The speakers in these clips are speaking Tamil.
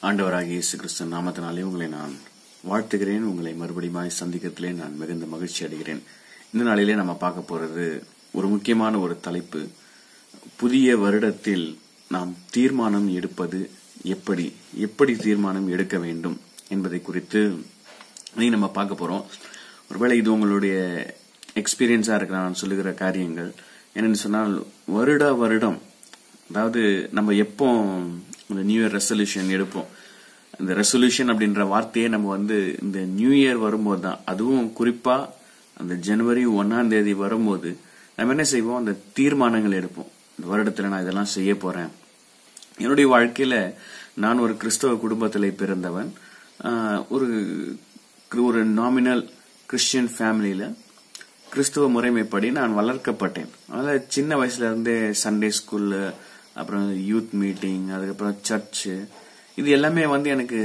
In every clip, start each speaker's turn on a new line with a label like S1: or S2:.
S1: ஆண்டவராகிய இயேசு கிறிஸ்து நாமத்தினாலே உங்களை நான் வாழ்த்துகிறேன் உங்களை மறுபடியும் சந்திக்கிறதுலே நான் மிகுந்த மகிழ்ச்சி அடைகிறேன் இந்த நாளிலே நம்ம பார்க்க போறது ஒரு முக்கியமான ஒரு தலைப்பு புதிய வருடத்தில் நாம் தீர்மானம் எடுப்பது எப்படி எப்படி தீர்மானம் எடுக்க வேண்டும் என்பதை குறித்து நீ நம்ம பார்க்க போறோம் ஒருவேளை இது உங்களுடைய எக்ஸ்பீரியன்ஸா இருக்க நான் சொல்லுகிற காரியங்கள் என்னன்னு சொன்னால் வருட வருடம் அதாவது நம்ம எப்போ இந்த நியூ இயர் ரெசல்யூஷன் எடுப்போம் இந்த ரெசல்யூஷன் அப்படின்ற வார்த்தையே நம்ம வந்து இந்த நியூ இயர் வரும்போது தான் அதுவும் குறிப்பா அந்த ஜனவரி ஒன்னாம் தேதி வரும்போது நம்ம என்ன செய்வோம் அந்த தீர்மானங்கள் எடுப்போம் இந்த வருடத்துல நான் இதெல்லாம் செய்ய போறேன் என்னுடைய வாழ்க்கையில நான் ஒரு கிறிஸ்தவ குடும்பத்தில் பிறந்தவன் ஆஹ், ஒரு ஒரு நாமினல் கிறிஸ்டியன் ஃபேமிலியில கிறிஸ்துவ முறைமைப்படி நான் வளர்க்கப்பட்டேன் அதனால சின்ன வயசுல இருந்தே சண்டே ஸ்கூல்ல அப்புறம் யூத் மீட்டிங் அதுக்கப்புறம் சர்ச்சு இது எல்லாமே வந்து எனக்கு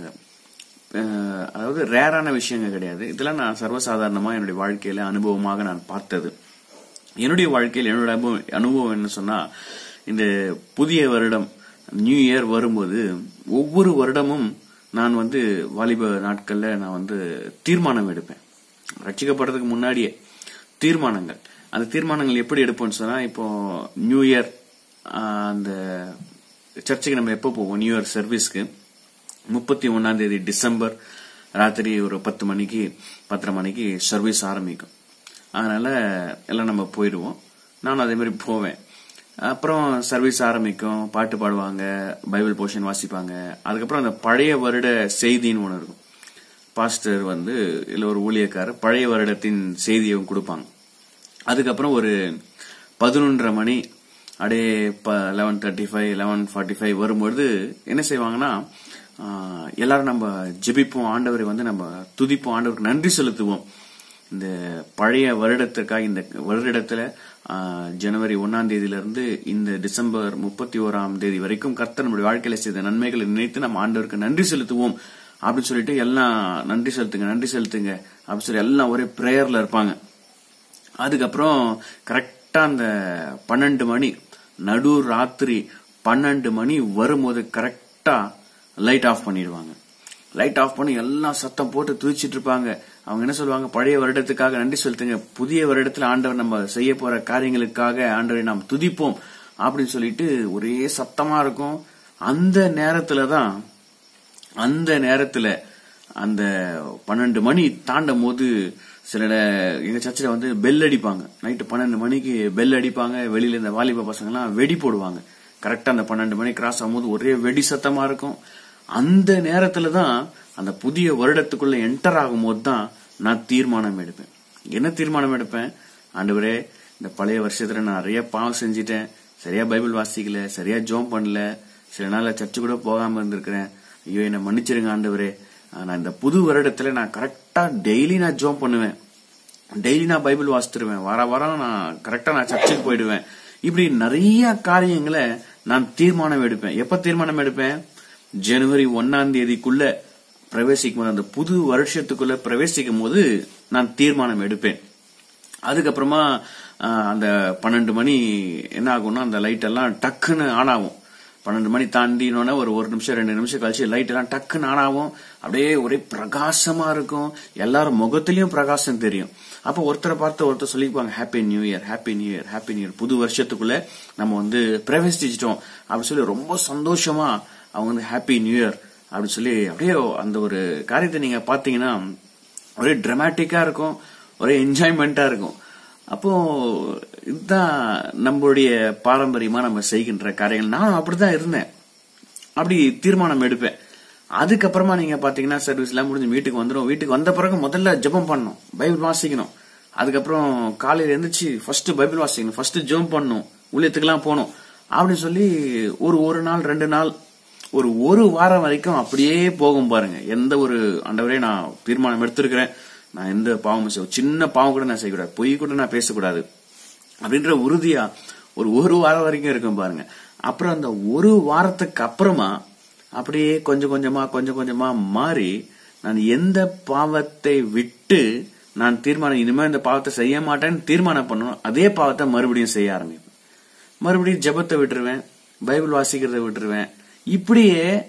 S1: அஹ், அதாவது ரேரான விஷயங்கள் கிடையாது இதெல்லாம் நான் சர்வசாதாரணமா என்னுடைய வாழ்க்கையில அனுபவமாக நான் பார்த்தது என்னுடைய வாழ்க்கையில் என்னோட அனுபவம் அனுபவம் என்ன சொன்னா இந்த புதிய வருடம் நியூ இயர் வரும்போது ஒவ்வொரு வருடமும் நான் வந்து வாலிப நாட்கள்ல நான் வந்து தீர்மானம் எடுப்பேன் ரட்சிக்கப்படுறதுக்கு முன்னாடியே தீர்மானங்கள் அந்த தீர்மானங்கள் எப்படி எடுப்போம்னு சொன்னா இப்போ நியூ இயர் ஆஹ், அந்த சர்ச்சுக்கு நம்ம எப்போ போவோம் நியூ இயர் சர்வீஸ்க்கு முப்பத்தி ஒன்னாம் தேதி டிசம்பர் ராத்திரி ஒரு பத்து மணிக்கு பத்தரை மணிக்கு சர்வீஸ் ஆரம்பிக்கும் அதனால எல்லாம் நம்ம போயிடுவோம் நானும் அதே மாதிரி போவேன் அப்புறம் சர்வீஸ் ஆரம்பிக்கும் பாட்டு பாடுவாங்க பைபிள் போர்ஷன் வாசிப்பாங்க அதுக்கப்புறம் அந்த பழைய வருட செய்தின்னு ஒன்று இருக்கும் பாஸ்டர் வந்து இல்ல ஒரு ஊழியக்காரர் பழைய வருடத்தின் செய்தியை கொடுப்பாங்க அதுக்கப்புறம் ஒரு பதினொன்றரை மணி அப்படியே eleven thirty five eleven forty five வரும்பொழுது என்ன செய்வாங்கன்னா ஆஹ், எல்லாரும் நம்ம ஜெபிப்போம் ஆண்டவரை வந்து நம்ம துதிப்போம் ஆண்டவருக்கு நன்றி செலுத்துவோம் இந்த பழைய வருடத்திற்காக இந்த வருடத்துல ஆஹ், ஜனவரி ஒன்னாம் தேதியில இருந்து இந்த டிசம்பர் முப்பத்தி ஓராம் தேதி வரைக்கும் கர்த்தர் நம்முடைய வாழ்க்கையில செய்த நன்மைகளை நினைத்து நம்ம ஆண்டவருக்கு நன்றி செலுத்துவோம் அப்படின்னு சொல்லிட்டு எல்லாம் நன்றி செலுத்துங்க நன்றி செலுத்துங்க அப்படின்னு சொல்லி எல்லாம் ஒரே பிரேயர்ல இருப்பாங்க அதுக்கப்புறம் கரெக்டா அந்த பன்னெண்டு மணி நடு ராத்திரி பன்னெண்டு மணி வரும்போது கரெக்டா லைட் ஆஃப் பண்ணிடுவாங்க லைட் ஆஃப் பண்ணி எல்லாம் சத்தம் போட்டு துதிச்சிட்டு இருப்பாங்க அவங்க என்ன சொல்லுவாங்க பழைய வருடத்துக்காக நன்றி செலுத்துங்க புதிய வருடத்துல ஆண்டவர் நம்ம செய்ய போற காரியங்களுக்காக ஆண்டவரை நாம் துதிப்போம் அப்படின்னு சொல்லிட்டு ஒரே சத்தமா இருக்கும் அந்த நேரத்துல தான் அந்த நேரத்துல அந்த பன்னெண்டு மணி தாண்டும் போது சில இட- எங்க சர்ச்சில் வந்து பெல் அடிப்பாங்க நைட்டு பன்னெண்டு மணிக்கு பெல் அடிப்பாங்க வெளியில இந்த வாலிப பசங்க எல்லாம் வெடி போடுவாங்க கரெக்டா அந்த பன்னெண்டு மணி கிராஸ் ஆகும்போது ஒரே வெடி சத்தமா இருக்கும் அந்த நேரத்துல தான் அந்த புதிய வருடத்துக்குள்ள என்டர் ஆகும்போது தான் நான் தீர்மானம் எடுப்பேன் என்ன தீர்மானம் எடுப்பேன் ஆண்டவரே இந்த பழைய வருஷத்துல நான் நிறைய பாவம் செஞ்சிட்டேன் சரியா பைபிள் வாசிக்கல சரியா ஜோம் பண்ணல சில நாள் சர்ச்சு கூட போகாம இருந்திருக்கிறேன் ஐயோ என்னை மன்னிச்சிருங்க ஆண்டவரே ஆஹ் நான் இந்த புது வருடத்துல நான் கரெக்டா டெய்லி நான் ஜோம் பண்ணுவேன் டெய்லி நான் பைபிள் வாசித்துருவேன் வார வாரம் நான் கரெக்டா நான் சர்ச்சுக்கு போயிடுவேன் இப்படி நிறைய காரியங்களை நான் தீர்மானம் எடுப்பேன் எப்ப தீர்மானம் எடுப்பேன் ஜனவரி ஒன்னாம் தேதிக்குள்ள பிரவேசிக்கும் போது அந்த புது வருஷத்துக்குள்ள பிரவேசிக்கும் போது நான் தீர்மானம் எடுப்பேன் அதுக்கப்புறமா ஆஹ், அந்த பன்னெண்டு மணி என்ன ஆகும்னா அந்த லைட் எல்லாம் டக்குன்னு ஆன் ஆகும் பன்னெண்டு மணி தாண்டினோடனே ஒரு ஒரு நிமிஷம் ரெண்டு நிமிஷம் கழிச்சு லைட் எல்லாம் டக்குன்னு ஆன் ஆகும் அப்படியே ஒரே பிரகாசமா இருக்கும் எல்லாரும் முகத்திலயும் பிரகாசம் தெரியும் அப்ப ஒருத்தரை பார்த்து ஒருத்தர் சொல்லிக்குவாங்க happy new year happy new year happy new year புது வருஷத்துக்குள்ள நம்ம வந்து பிரவேசிச்சிட்டோம் அப்படின்னு சொல்லி ரொம்ப சந்தோஷமா அவங்க வந்து ஹாப்பி நியூ இயர் அப்படின்னு சொல்லி அப்படியே அந்த ஒரு காரியத்தை நீங்க பாத்தீங்கன்னா ஒரே டிராமாட்டிக்கா இருக்கும் ஒரே என்ஜாய்மெண்டா இருக்கும் அப்போ இதுதான் நம்மளுடைய பாரம்பரியமா நம்ம செய்கின்ற காரியங்கள் நானும் அப்படிதான் இருந்தேன் அப்படி தீர்மானம் எடுப்பேன் அதுக்கப்புறமா நீங்க பாத்தீங்கன்னா சர்வீஸ் எல்லாம் முடிஞ்சு வீட்டுக்கு வந்துடும் வீட்டுக்கு வந்த பிறகு முதல்ல ஜெபம் பண்ணணும் பைபிள் வாசிக்கணும் அதுக்கப்புறம் காலையில எந்திரிச்சு ஃபர்ஸ்ட் பைபிள் வாசிக்கணும் ஃபர்ஸ்ட் ஜெபம் பண்ணணும் ஊழியத்துக்கெல்லாம் போகணும் அப்படின்னு சொல்லி ஒரு ஒரு நாள் ரெண்டு நாள் ஒரு ஒரு வாரம் வரைக்கும் அப்படியே போகும் பாருங்க எந்த ஒரு ஆண்டவரே நான் தீர்மானம் எடுத்திருக்கிறேன் நான் எந்த பாவமும் செய்ய சின்ன பாவம் கூட நான் செய்யக்கூடாது பொய் கூட நான் பேசக்கூடாது அப்படின்ற உறுதியா ஒரு ஒரு வாரம் வரைக்கும் இருக்கும் பாருங்க அப்புறம் அந்த ஒரு வாரத்துக்கு அப்புறமா அப்படியே கொஞ்சம் கொஞ்சமா கொஞ்சம் கொஞ்சமா மாறி நான் எந்த பாவத்தை விட்டு நான் தீர்மானம் இனிமே இந்த பாவத்தை செய்ய மாட்டேன்னு தீர்மானம் பண்ணணும் அதே பாவத்தை மறுபடியும் செய்ய ஆரம்பிப்பேன் மறுபடியும் ஜெபத்தை விட்டுருவேன் பைபிள் வாசிக்கிறத விட்டுருவேன் இப்படியே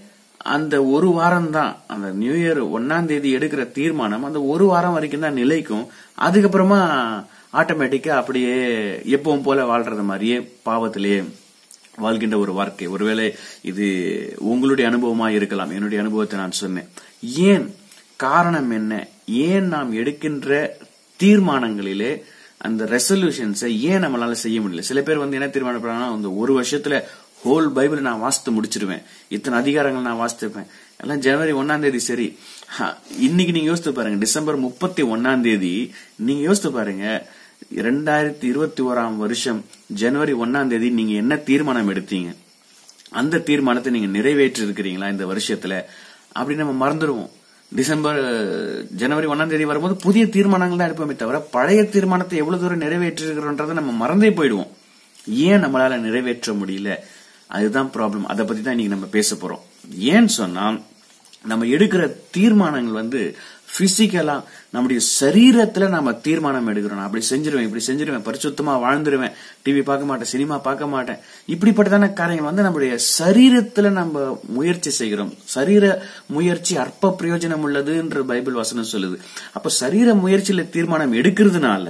S1: அந்த ஒரு வாரம் தான் அந்த நியூ இயர் ஒன்னாம் தேதி எடுக்கிற தீர்மானம் அந்த ஒரு வாரம் வரைக்கும் தான் நிலைக்கும் அதுக்கப்புறமா ஆட்டோமேட்டிக்கா அப்படியே எப்பவும் போல வாழ்றது மாதிரியே பாவத்திலேயே வாழ்கின்ற ஒரு வாழ்க்கை ஒருவேளை இது உங்களுடைய அனுபவமா இருக்கலாம் என்னுடைய அனுபவத்தை நான் சொன்னேன் ஏன் காரணம் என்ன ஏன் நாம் எடுக்கின்ற தீர்மானங்களிலே அந்த ரெசல்யூஷன்ஸை ஏன் நம்மளால செய்ய முடியல சில பேர் வந்து என்ன தீர்மானம் பண்ணாங்கன்னா அந்த ஒரு வருஷத்துல ஹோல் பைபிள் நான் வாசித்து முடிச்சிருவேன் இத்தனை அதிகாரங்கள் நான் வாசித்திருப்பேன் எல்லாம் ஜனவரி ஒன்னாம் தேதி சரி ஹ, இன்னைக்கு நீங்க யோசித்து பாருங்க டிசம்பர் முப்பத்தி ஒன்னாம் தேதி நீங்க யோசித்து பாருங்க இரண்டாயிரத்தி இருபத்தி ஓராம் வருஷம் ஜனவரி ஒன்னாம் தேதி நீங்க என்ன தீர்மானம் எடுத்தீங்க அந்த தீர்மானத்தை நீங்க நிறைவேற்றி இருக்கிறீங்களா இந்த வருஷத்துல அப்படி நம்ம மறந்துடுவோம் டிசம்பர் அஹ், ஜனவரி ஒன்னாம் தேதி வரும்போது புதிய தீர்மானங்கள் தான் எடுப்போமே தவிர பழைய தீர்மானத்தை எவ்வளவு தூரம் நிறைவேற்றி இருக்கிறோன்றதை நம்ம மறந்தே போயிடுவோம் ஏன் நம்மளால நிறைவேற்ற முடியல அதுதான் ப்ராப்ளம் அதை பத்தி தான் இன்னைக்கு நம்ம பேச போறோம் ஏன்னு சொன்னா நம்ம எடுக்கிற தீர்மானங்கள் வந்து பிசிக்கலா நம்முடைய சரீரத்துல நாம தீர்மானம் எடுக்கிறோம் நான் அப்படி செஞ்சிருவேன் இப்படி செஞ்சிருவேன் பரிசுத்தமா வாழ்ந்துருவேன் டிவி பார்க்க மாட்டேன் சினிமா பார்க்க மாட்டேன் இப்படிப்பட்டதான காரியங்கள் வந்து நம்முடைய சரீரத்துல நம்ம முயற்சி செய்கிறோம் சரீர முயற்சி அற்ப பிரயோஜனம் உள்ளதுன்ற பைபிள் வசனம் சொல்லுது அப்ப சரீர முயற்சியில தீர்மானம் எடுக்கிறதுனால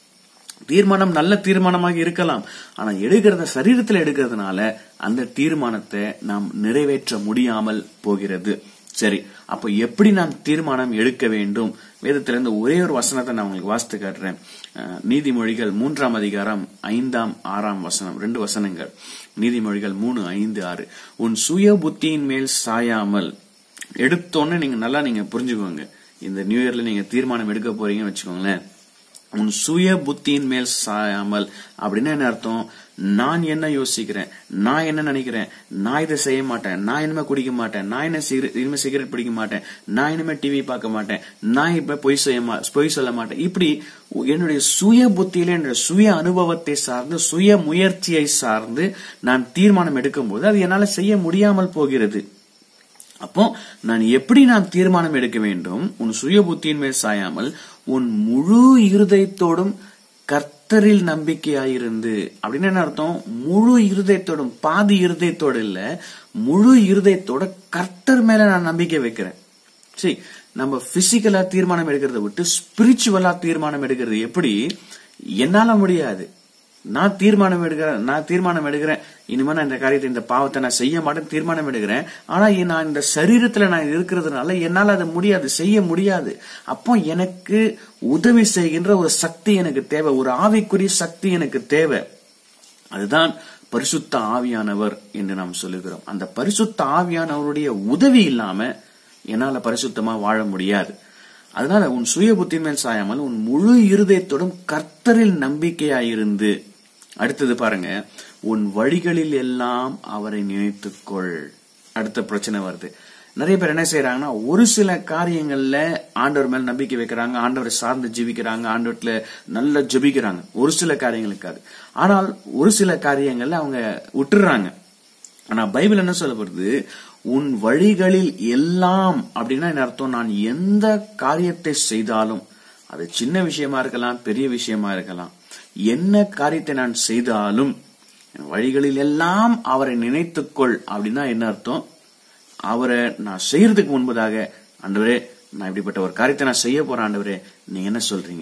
S1: தீர்மானம் நல்ல தீர்மானமாக இருக்கலாம் ஆனா எடுக்கிறத சரீரத்தில் எடுக்கிறதுனால அந்த தீர்மானத்தை நாம் நிறைவேற்ற முடியாமல் போகிறது சரி அப்ப எப்படி நாம் தீர்மானம் எடுக்க வேண்டும் வேதத்திலிருந்து ஒரே ஒரு வசனத்தை நான் உங்களுக்கு வாசித்து காட்டுறேன் அஹ், நீதிமொழிகள் மூன்றாம் அதிகாரம் ஐந்தாம் ஆறாம் வசனம் ரெண்டு வசனங்கள் நீதிமொழிகள் மூணு ஐந்து ஆறு உன் சுய புத்தியின் மேல் சாயாமல் எடுத்தோன்னு நீங்க நல்லா நீங்க புரிஞ்சுக்கோங்க இந்த நியூ இயர்ல நீங்க தீர்மானம் எடுக்க போறீங்கன்னு வச்சுக்கோங்களேன் உன் சுய புத்தியின் மேல் சாயாமல் அப்படின்னா என்ன அர்த்தம் நான் என்ன யோசிக்கிறேன் நான் என்ன நினைக்கிறேன் நான் இதை செய்ய மாட்டேன் நான் இனிமே குடிக்க மாட்டேன் நான் என்ன சிகரெட் இனிமே சிகரெட் பிடிக்க மாட்டேன் நான் இனிமே டிவி பார்க்க மாட்டேன் நான் இப்ப பொய் செய்ய மா- பொய் சொல்ல மாட்டேன் இப்படி என்னுடைய சுய புத்தியில என்னுடைய சுய அனுபவத்தை சார்ந்து சுய முயற்சியை சார்ந்து நான் தீர்மானம் எடுக்கும்போது அது என்னால செய்ய முடியாமல் போகிறது அப்போ நான் எப்படி நான் தீர்மானம் எடுக்க வேண்டும் உன் சுய புத்தியின் மேல் சாயாமல் உன் முழு இருதயத்தோடும் கர்த்தரில் நம்பிக்கையாயிருந்து அப்படின்னு என்ன அர்த்தம் முழு இருதயத்தோடும் பாதி இருதயத்தோடு இல்ல முழு இருதயத்தோட கர்த்தர் மேல நான் நம்பிக்கை வைக்கிறேன் சரி நம்ம பிசிக்கலா தீர்மானம் எடுக்கிறத விட்டு ஸ்பிரிச்சுவலா தீர்மானம் எடுக்கிறது எப்படி என்னால முடியாது நான் தீர்மானம் எடுக்கிறேன் நான் தீர்மானம் எடுக்கிறேன் இனிமே நான் இந்த காரியத்தை இந்த பாவத்தை நான் செய்ய மாட்டேன் தீர்மானம் எடுக்கிறேன் ஆனா இ- நான் இந்த சரீரத்துல நான் இருக்கிறதுனால என்னால அதை முடியாது செய்ய முடியாது அப்போ எனக்கு உதவி செய்கின்ற ஒரு சக்தி எனக்கு தேவை ஒரு ஆவிக்குரிய சக்தி எனக்கு தேவை அதுதான் பரிசுத்த ஆவியானவர் என்று நாம் சொல்லுகிறோம் அந்த பரிசுத்த ஆவியானவருடைய உதவி இல்லாம என்னால பரிசுத்தமா வாழ முடியாது அதனால உன் சுய புத்தியின் மேல் சாயாமல் உன் முழு இருதயத்தோடும் கர்த்தரில் நம்பிக்கையாயிருந்து அடுத்தது பாருங்க உன் வழிகளில் எல்லாம் அவரை நினைத்துக்கொள் அடுத்த பிரச்சனை வருது நிறைய பேர் என்ன செய்யறாங்கன்னா ஒரு சில காரியங்கள்ல ஆண்டவர் மேல் நம்பிக்கை வைக்கிறாங்க ஆண்டவரை சார்ந்து ஜீவிக்கிறாங்க ஆண்டவர்ல நல்லா ஜெபிக்கிறாங்க ஒரு சில காரியங்களுக்காது ஆனால் ஒரு சில காரியங்கள்ல அவங்க விட்டுறாங்க ஆனா பைபிள் என்ன சொல்லப்படுது உன் வழிகளில் எல்லாம் அப்படின்னா என்ன அர்த்தம் நான் எந்த காரியத்தை செய்தாலும் அது சின்ன விஷயமா இருக்கலாம் பெரிய விஷயமா இருக்கலாம் என்ன காரியத்தை நான் செய்தாலும் என் வழிகளில் எல்லாம் அவரை நினைத்துக்கொள் அப்படின்னா என்ன அர்த்தம் அவரை நான் செய்யறதுக்கு முன்பதாக ஆண்டவரே நான் இப்படிப்பட்ட ஒரு காரியத்தை நான் செய்ய போறேன் ஆண்டவரே நீங்க என்ன சொல்றீங்க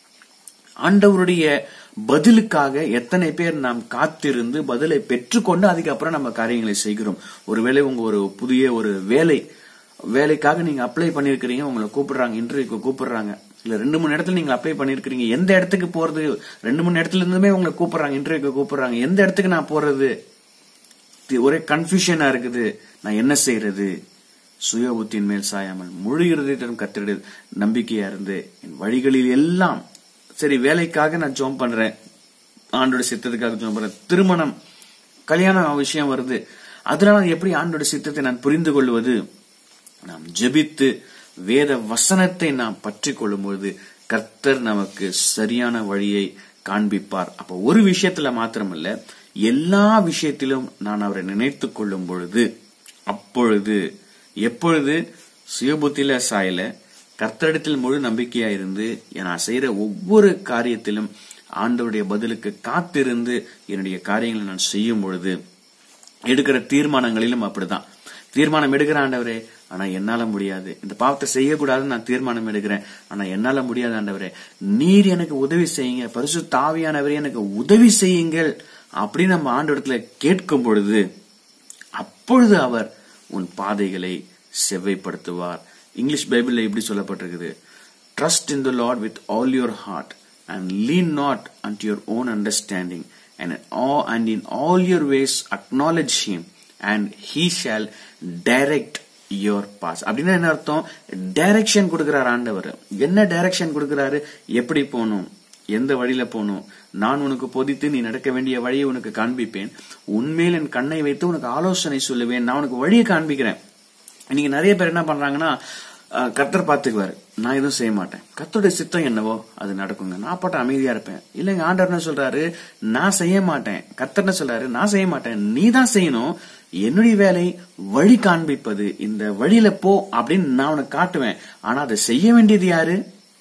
S1: ஆண்டவருடைய பதிலுக்காக எத்தனை பேர் நாம் காத்திருந்து பதிலை பெற்றுக்கொண்டு அதுக்கப்புறம் நம்ம காரியங்களை செய்கிறோம் ஒருவேளை உங்க ஒரு புதிய ஒரு வேலை வேலைக்காக நீங்க அப்ளை பண்ணிருக்கிறீங்க உங்களை கூப்பிடுறாங்க இன்டர்வியூக்கு கூப்பிடுறாங்க இல்ல ரெண்டு மூணு இடத்துல நீங்க அப்ளை பண்ணிருக்கிறீங்க எந்த இடத்துக்கு போறது ரெண்டு மூணு இடத்துல இருந்துமே உங்களை கூப்பிடுறாங்க இன்டர்வியூக்கு கூப்பிடுறாங்க எந்த இடத்துக்கு நான் போறது தி- ஒரே கன்ஃபியூஷனா இருக்குது நான் என்ன செய்யறது சுய புத்தியின் மேல் சாயாமல் முழு இருதயத்திலும் கத்திரிடு நம்பிக்கையா இருந்து என் வழிகளில் எல்லாம் சரி வேலைக்காக நான் ஜோம் பண்றேன் ஆண்டோட சித்தத்துக்காக ஜோம் பண்றேன் திருமணம் கல்யாணம் விஷயம் வருது அதனால எப்படி ஆண்டோட சித்தத்தை நான் புரிந்து கொள்வது நாம் ஜெபித்து வேத வசனத்தை நாம் பற்றி கொள்ளும்பொழுது கர்த்தர் நமக்கு சரியான வழியை காண்பிப்பார் அப்ப ஒரு விஷயத்துல மாத்திரமல்ல எல்லா விஷயத்திலும் நான் அவரை நினைத்துக் கொள்ளும் பொழுது அப்பொழுது எப்பொழுது சுயபுத்தில சாயல கர்த்தரிடத்தில் முழு நம்பிக்கையா இருந்து நான் செய்யற ஒவ்வொரு காரியத்திலும் ஆண்டவருடைய பதிலுக்கு காத்திருந்து என்னுடைய காரியங்களை நான் செய்யும் பொழுது எடுக்கிற தீர்மானங்களிலும் அப்படிதான் தீர்மானம் எடுக்கிறேன் ஆண்டவரே ஆனா என்னால முடியாது இந்த பாவத்தை செய்யக்கூடாதுன்னு நான் தீர்மானம் எடுக்கிறேன் ஆனா என்னால முடியாது ஆண்டவரே நீர் எனக்கு உதவி செய்யுங்க பரிசு தாவியானவரே எனக்கு உதவி செய்யுங்கள் அப்படின்னு நம்ம ஆண்டவரத்துல கேட்கும் பொழுது அப்பொழுது அவர் உன் பாதைகளை செவ்வைப்படுத்துவார் இங்கிலீஷ் பைபிள்ல இப்படி சொல்லப்பட்டிருக்குது trust in the Lord with all your heart and lean not and your own understanding and and in all your ways acknowledge him and he shall direct your paths அப்படின்னா என்ன அர்த்தம் டைரக்ஷன் கொடுக்கிறார் ஆண்டவர் என்ன டைரக்ஷன் கொடுக்கிறாரு எப்படி போகணும் எந்த வழியில போகணும் நான் உனக்கு பொதித்து நீ நடக்க வேண்டிய வழியை உனக்கு காண்பிப்பேன் உண்மையில் என் கண்ணை வைத்து உனக்கு ஆலோசனை சொல்லுவேன் நான் உனக்கு வழியை காண்பிக்கிறேன் இன்னைக்கு நிறைய பேர் என்ன பண்றாங்கன்னா அஹ், கர்த்தர் பாத்துக்குவாரு நான் எதுவும் செய்ய மாட்டேன் கர்த்தருடைய சித்தம் என்னவோ அது நடக்குங்க நான் பாட்ட அமைதியா இருப்பேன் இல்லைங்க ஆண்டவர் என்ன சொல்றாரு நான் செய்ய மாட்டேன் கர்த்தர் என்ன சொல்றாரு நான் செய்ய மாட்டேன் நீ தான் செய்யணும் என்னுடைய வேலை வழி காண்பிப்பது இந்த வழியில போ அப்படின்னு நான் உனக்கு காட்டுவேன் ஆனா அதை செய்ய வேண்டியது யாரு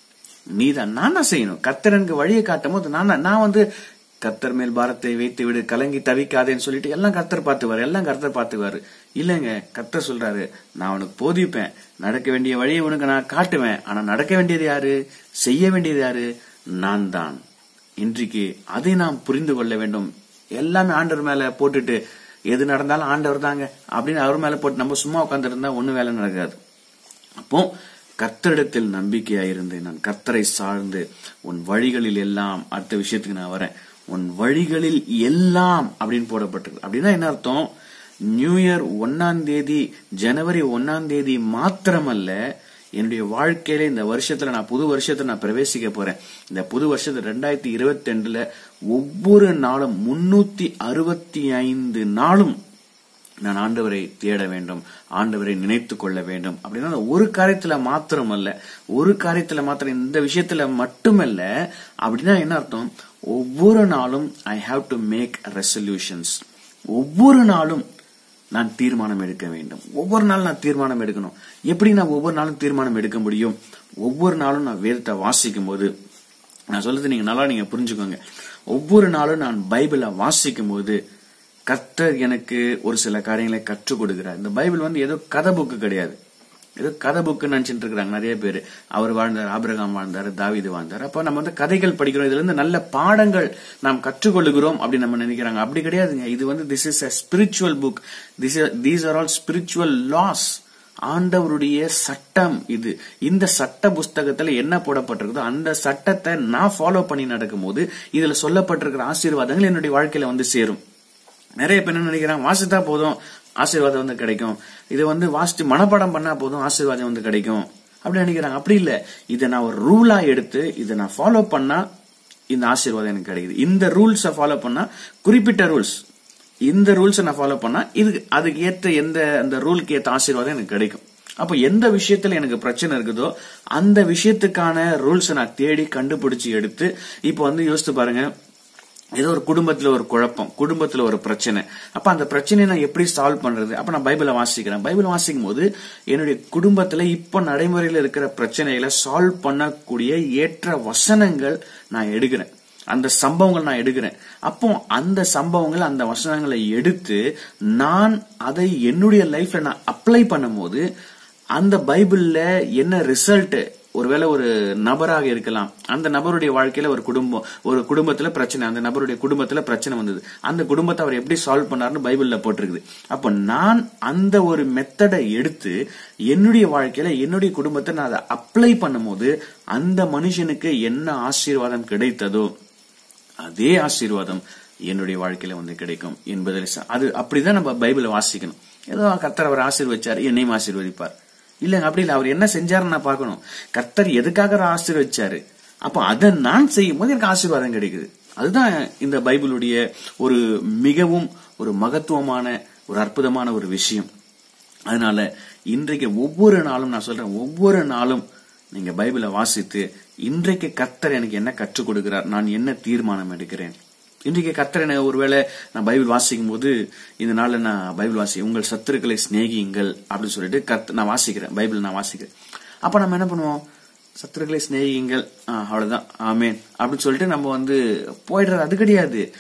S1: நீதான் நான் தான் செய்யணும் கர்த்தர் எனக்கு வழியை காட்டும் போது நான் தான்- நான் வந்து கர்த்தர் மேல் பாரத்தை வைத்து விடு கலங்கி தவிக்காதேன்னு சொல்லிட்டு எல்லாம் கர்த்தர் பார்த்துவாரு எல்லாம் கர்த்தர் பார்த்துவாரு இல்லைங்க கர்த்தர் சொல்றாரு நான் உனக்கு போதிப்பேன் நடக்க வேண்டிய வழியை உனக்கு நான் காட்டுவேன் ஆனா நடக்க வேண்டியது யாரு செய்ய வேண்டியது யாரு நான் தான் இன்றைக்கு அதை நாம் புரிந்து கொள்ள வேண்டும் எல்லாமே ஆண்டவர் மேல போட்டுட்டு எது நடந்தாலும் ஆண்டவர் தாங்க அப்படின்னு அவர் மேல போட்டு நம்ம சும்மா உட்கார்ந்து இருந்தா ஒண்ணு வேலை நடக்காது அப்போ கர்த்தரிடத்தில் நம்பிக்கையாயிருந்து நான் கர்த்தரை சார்ந்து உன் வழிகளில் எல்லாம் அடுத்த விஷயத்துக்கு நான் வரேன் உன் வழிகளில் எல்லாம் அப்படின்னு போடப்பட்டிருக்கு அப்படின்னா என்ன அர்த்தம் நியூ இயர் ஒன்னாம் தேதி ஜனவரி ஒன்னாம் தேதி மாத்திரமல்ல என்னுடைய வாழ்க்கையில இந்த வருஷத்துல நான் புது வருஷத்தை நான் பிரவேசிக்க போறேன் இந்த புது வருஷத்துல ரெண்டாயிரத்தி இருபத்தி ரெண்டுல ஒவ்வொரு நாளும் முன்னூத்தி அறுபத்தி ஐந்து நாளும் நான் ஆண்டவரை தேட வேண்டும் ஆண்டவரை நினைத்து கொள்ள வேண்டும் அப்படின்னா அந்த ஒரு காரியத்துல மாத்திரம் அல்ல ஒரு காரியத்துல மாத்திரம் இந்த விஷயத்துல மட்டுமல்ல அப்படின்னா என்ன அர்த்தம் ஒவ்வொரு நாளும் I have to make resolutions ஒவ்வொரு நாளும் நான் தீர்மானம் எடுக்க வேண்டும் ஒவ்வொரு நாளும் நான் தீர்மானம் எடுக்கணும் எப்படி நான் ஒவ்வொரு நாளும் தீர்மானம் எடுக்க முடியும் ஒவ்வொரு நாளும் நான் வேதத்தை வாசிக்கும் போது நான் சொல்றது நீங்க நல்லா நீங்க புரிஞ்சுக்கோங்க ஒவ்வொரு நாளும் நான் பைபிளை வாசிக்கும் போது கர்த்தர் எனக்கு ஒரு சில காரியங்களை கற்றுக் கொடுக்கிறார் இந்த பைபிள் வந்து ஏதோ கதை புக்கு கிடையாது ஏதோ கதை புக்கு நினைச்சிட்டு இருக்கிறாங்க நிறைய பேர் அவர் வாழ்ந்தார் ஆபிரகாம் வாழ்ந்தார் தாவீது வாழ்ந்தார் அப்ப நம்ம வந்து கதைகள் படிக்கிறோம் இதுல இருந்து நல்ல பாடங்கள் நாம் கற்றுக்கொள்ளுகிறோம் அப்படின்னு நம்ம நினைக்கிறாங்க அப்படி கிடையாதுங்க இது வந்து this is a spiritual book this these are all spiritual laws ஆண்டவருடைய சட்டம் இது இந்த சட்ட புஸ்தகத்துல என்ன போடப்பட்டிருக்குதோ அந்த சட்டத்தை நான் ஃபாலோ பண்ணி நடக்கும்போது இதுல சொல்லப்பட்டிருக்கிற ஆசீர்வாதங்கள் என்னுடைய வாழ்க்கையில வந்து சேரும் நிறைய பேர் என்ன நினைக்கிறாங்க வாசித்தா போதும் ஆசீர்வாதம் வந்து கிடைக்கும் இதை வந்து வாசிச்சு மனப்பாடம் பண்ணா போதும் ஆசீர்வாதம் வந்து கிடைக்கும் அப்படி நினைக்கிறாங்க அப்படி இல்ல இதை நான் ஒரு ரூலா எடுத்து இதை நான் ஃபாலோ பண்ணா இந்த ஆசீர்வாதம் எனக்கு கிடைக்குது இந்த ரூல்ஸை ஃபாலோ பண்ணா குறிப்பிட்ட ரூல்ஸ் இந்த ரூல்ஸை நான் ஃபாலோ பண்ணா இது அதுக்கு ஏற்ற எந்த அந்த ரூலுக்கு ஏற்ற ஆசீர்வாதம் எனக்கு கிடைக்கும் அப்போ எந்த விஷயத்துல எனக்கு பிரச்சனை இருக்குதோ அந்த விஷயத்துக்கான ரூல்ஸை நான் தேடி கண்டுபிடிச்சு எடுத்து இப்போ வந்து யோசித்து பாருங்க ஏதோ ஒரு குடும்பத்துல ஒரு குழப்பம் குடும்பத்துல ஒரு பிரச்சனை அப்ப அந்த பிரச்சனையை நான் எப்படி சால்வ் பண்றது அப்ப நான் பைபிளை வாசிக்கிறேன் பைபிள் வாசிக்கும் போது என்னுடைய குடும்பத்துல இப்ப நடைமுறையில இருக்கிற பிரச்சனைகளை சால்வ் பண்ணக்கூடிய ஏற்ற வசனங்கள் நான் எடுக்கிறேன் அந்த சம்பவங்கள் நான் எடுக்கிறேன் அப்போ அந்த சம்பவங்கள் அந்த வசனங்களை எடுத்து நான் அதை என்னுடைய லைஃப்ல நான் அப்ளை பண்ணும்போது அந்த பைபிள்ல என்ன ரிசல்ட் ஒருவேளை ஒரு நபராக இருக்கலாம் அந்த நபருடைய வாழ்க்கையில ஒரு குடும்பம் ஒரு குடும்பத்துல பிரச்சனை அந்த நபருடைய குடும்பத்துல பிரச்சனை வந்தது அந்த குடும்பத்தை அவர் எப்படி சால்வ் பண்ணாருன்னு பைபிள்ல போட்டிருக்குது அப்ப நான் அந்த ஒரு மெத்தடை எடுத்து என்னுடைய வாழ்க்கையில என்னுடைய குடும்பத்தை நான் அதை அப்ளை பண்ணும்போது அந்த மனுஷனுக்கு என்ன ஆசீர்வாதம் கிடைத்ததோ அதே ஆசீர்வாதம் என்னுடைய வாழ்க்கையில வந்து கிடைக்கும் என்பதில் ச- அது அப்படிதான் நம்ம பைபிளை வாசிக்கணும் ஏதோ கர்த்தர் அவர் ஆசீர்வச்சார் என்னையும் ஆசீர்வதிப்பார் இல்லங்க அப்படி இல்ல அவர் என்ன செஞ்சாருன்னு நான் பார்க்கணும் கர்த்தர் எதுக்காக அவர் ஆசீர்வச்சாரு அப்ப அதை நான் செய்யும் போது எனக்கு ஆசீர்வாதம் கிடைக்குது அதுதான் இந்த பைபிளுடைய ஒரு மிகவும் ஒரு மகத்துவமான ஒரு அற்புதமான ஒரு விஷயம் அதனால இன்றைக்கு ஒவ்வொரு நாளும் நான் சொல்றேன் ஒவ்வொரு நாளும் நீங்க பைபிளை வாசித்து இன்றைக்கு கர்த்தர் எனக்கு என்ன கற்றுக் கொடுக்கிறார் நான் என்ன தீர்மானம் எடுக்கிறேன் இன்றைக்கு கர்த்தர் எனக்கு ஒருவேளை நான் பைபிள் வாசிக்கும் போது இந்த நாள்ல நான் பைபிள் வாசி உங்கள் சத்துருக்களை சிநேகியுங்கள் அப்படின்னு சொல்லிட்டு கர்த்த நான் வாசிக்கிறேன் பைபிள் நான் வாசிக்கிறேன் அப்ப நம்ம என்ன பண்ணுவோம் சத்துருக்களை சிநேகியுங்கள் ஆ, அவ்வளவுதான் ஆமேன் அப்படின்னு சொல்லிட்டு நம்ம வந்து போயிடுறது அது கிடையாது